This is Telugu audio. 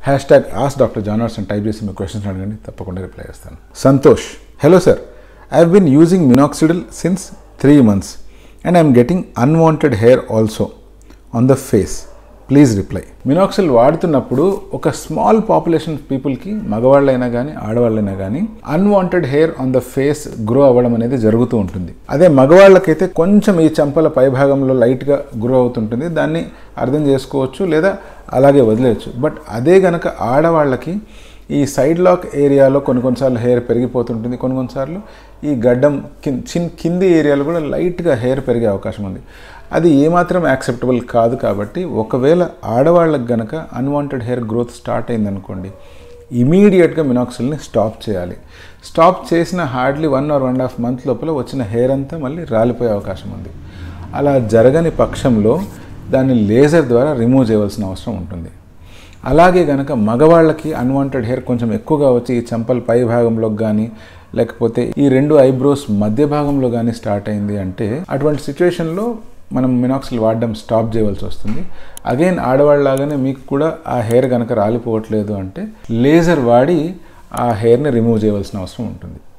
హ్యాష్ ట్యాగ్ ఆస్ డాక్టర్ జానర్స్ అని టైప్ చేసి మీ క్వశ్చన్స్ అడగండి తప్పకుండా రిప్లై చేస్తాను Santosh hello sir I have been using minoxidil since three months and I'm getting unwanted hair also on the face please reply minoxidil వాడుతున్నప్పుడు ఒక స్మాల్ పాపులేషన్ పీపుల్కి మగవాళ్ళైనా కానీ ఆడవాళ్ళైనా కానీ unwanted hair on the face grow అవ్వడం అనేది జరుగుతూ ఉంటుంది అదే మగవాళ్ళకైతే కొంచెం ఈ చంపల పైభాగంలో లైట్గా గ్రో అవుతుంటుంది దాన్ని అర్థం చేసుకోవచ్చు లేదా అలాగే వదిలేయచ్చు బట్ అదే గనక ఆడవాళ్ళకి ఈ సైడ్ లాక్ ఏరియాలో కొన్ని కొన్నిసార్లు హెయిర్ పెరిగిపోతుంటుంది కొన్ని కొన్నిసార్లు ఈ గడ్డం కిన్ చిన్ కింది ఏరియాలో కూడా లైట్గా హెయిర్ పెరిగే అవకాశం ఉంది అది ఏమాత్రం యాక్సెప్టబుల్ కాదు కాబట్టి ఒకవేళ ఆడవాళ్ళకి గనక అన్వాంటెడ్ హెయిర్ గ్రోత్ స్టార్ట్ అయిందనుకోండి ఇమీడియట్గా మినాక్సిల్ని స్టాప్ చేయాలి స్టాప్ చేసిన hardly one or one and half month లోపల వచ్చిన హెయిర్ అంతా మళ్ళీ రాలిపోయే అవకాశం ఉంది అలా జరగని పక్షంలో దాన్ని లేజర్ ద్వారా రిమూవ్ చేయవలసిన అవసరం ఉంటుంది అలాగే కనుక మగవాళ్ళకి అన్వాంటెడ్ హెయిర్ కొంచెం ఎక్కువగా వచ్చి ఈ చెంపల పై భాగంలోకి కానీ లేకపోతే ఈ రెండు ఐబ్రోస్ మధ్య భాగంలో కానీ స్టార్ట్ అయింది అంటే అటువంటి సిచ్యువేషన్లో మనం మినాక్సిల్ వాడడం స్టాప్ చేయవలసి వస్తుంది అగైన్ ఆడవాళ్ళలాగానే మీకు కూడా ఆ హెయిర్ కనుక రాలిపోవట్లేదు అంటే లేజర్ వాడి ఆ హెయిర్ని రిమూవ్ చేయవలసిన అవసరం ఉంటుంది